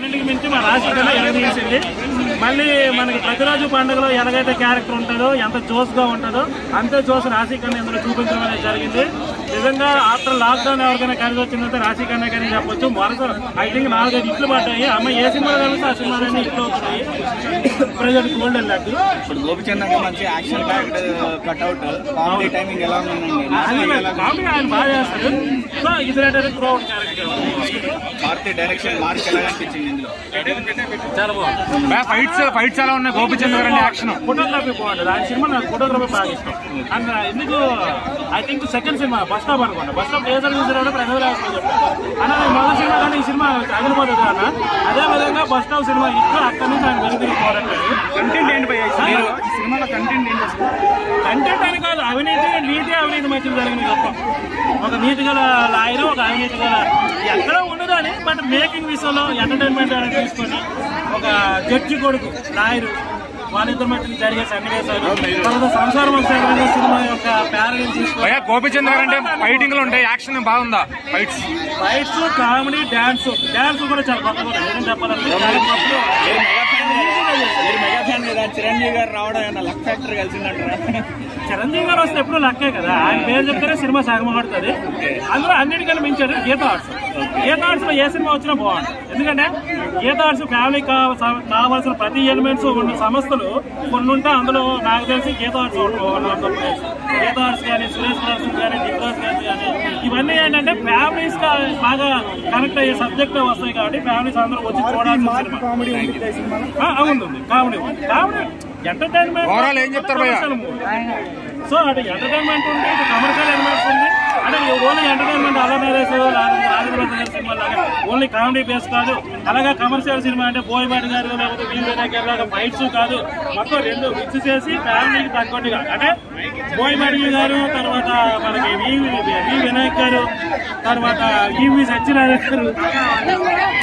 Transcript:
అన్నింటికి మించి మా రాశి కన్నా ఎరగదీసింది మళ్ళీ మనకి ప్రతిరోజు పండుగలో ఎలాగైతే క్యారెక్టర్ ఉంటుందో ఎంత జోస్గా ఉంటుందో అంతే జోస్ రాశి కన్నా ఇందులో చూపించడం అనేది జరిగింది నిజంగా ఆఫ్టర్ లాక్డౌన్ ఎవరికైనా కలిసి వచ్చిందంటే రాశి కన్నా కానీ చెప్పొచ్చు వరుస ఐ థింక్ నాలుగైదు ఇట్లు పడ్డాయి అమ్మ ఏ సినిమా కలిసి ఆ సినిమాలన్నీ ఇట్లు అవుతున్నాయి ప్రజెంట్ గోల్డెన్ లక్ ఇప్పుడు గోపిచంద్ అంటే మంచి యాక్షన్ కట్అవుట్ కామెడీ టైమింగ్ ఎలా ఉందండి కామెడీ ఆయన బాగా చేస్తాడు సో ఇది ఏంటంటే క్రౌడ్ క్యారెక్టర్ భారతీయ డైరెక్షన్ మార్క్ ఎలా అనిపించింది ఇందులో చాలా బాగుంది ఫైట్స్ ఫైట్స్ ఎలా ఉన్నాయి గోపిచంద్ గారి యాక్షన్ ఫోటోగ్రఫీ బాగుంటుంది ఆయన సినిమా నాకు ఫోటోగ్రఫీ బాగా ఇష్టం అండ్ ఎందుకు I think second cinema bus stop అనుకోండి బస్ స్టాప్ ఏదో చూసారో ప్రజలు అన్న నేను మొదటి సినిమా కానీ ఈ సినిమా అదిరిపోతుంది అన్న అదే విధంగా బస్ స్టాప్ సినిమా ఇట్లా అక్కడి నుంచి ఆయన వెలుగురికి పోరాటాడు కంటెంట్ ఏంటి భయ్య మీరు ఈ సినిమాలో కంటెంట్ ఏంటి అసలు కంటెంట్ అని కాదు అవినీతి నీతి అవినీతి మధ్య జరిగిన గొప్ప ఒక నీతి గల లాయర్ ఒక అవినీతి గల ఎక్కడో ఉండదు అని బట్ మేకింగ్ విషయంలో ఎంటర్టైన్మెంట్ అనేది తీసుకొని ఒక జడ్జి కొడుకు లాయర్ వాళ్ళిద్దరి మధ్య జరిగే సన్నివేశాలు తర్వాత సంసారం వచ్చే సినిమా యొక్క ప్యారల్ తీసుకొని భయ్యా గోపిచంద్ గారు అంటే ఫైటింగ్ లో ఉంటాయి యాక్షన్ బాగుందా fights fights comedy dance dance కూడా చాలా గొప్పగా ఉంటుంది ఏం చెప్పాలంటే చాలా గొప్పగా మీరు మెగా ఫ్యాన్ కదా చిరంజీవి గారు రావడం ఏమన్నా లక్ ఫ్యాక్టర్ కలిసిందంటారా చిరంజీవి గారు వస్తే ఎప్పుడు లక్కే కదా ఆయన పేరు చెప్తేనే సినిమా సాగమపడుతుంది అందులో అన్నిటికన్నా మించాడు గీత ఆర్ట్స్ గీత ఆర్ట్స్ లో ఏ సినిమా వచ్చినా బాగుంటుంది ఎందుకంటే గీత ఆర్ట్స్ ఫ్యామిలీ కావాల్సిన ప్రతి ఎలిమెంట్స్ ఉన్న సంస్థలు కొన్ని ఉంటే అందులో నాకు తెలిసి గీత ఆర్ట్స్ గీత ఆర్ట్స్ కానీ సురేష్ ప్రదర్శన్ కానీ దిగ్రాజ్ గారి కానీ ఇవన్నీ ఏంటంటే ఫ్యామిలీస్ బాగా కనెక్ట్ అయ్యే సబ్జెక్ట్ వస్తాయి కాబట్టి ఫ్యామిలీస్ అందరూ వచ్చి చూడాల్సిన సినిమా ఆ, అవును ఉంది కామెడీ ఉంది కామెడీ ఎంటర్టైన్మెంట్ Overall ఏం చెప్తారు భయ్యా? సో అటు ఎంటర్టైన్మెంట్ ఉంది ఇటు కమర్షియల్ ఎలిమెంట్స్ ఉంది అంటే ఓన్లీ ఎంటర్టైన్మెంట్ అలా నరేష్ రాజేంద్ర సినిమా లాగా ఓన్లీ కామెడీ బేస్ కాదు అలాగే కమర్షియల్ సినిమా అంటే బోయబాటి గారు లేకపోతే వీ వినాయక్ గారు లాగా ఫైట్స్ కాదు మొత్తం రెండు మిక్స్ చేసి ఫ్యామిలీకి తగ్గట్టుగా అంటే బోయబాటి గారు తర్వాత మనకి వి వి వినాయక్ గారు తర్వాత ఈవి సత్యనారాయణ గారు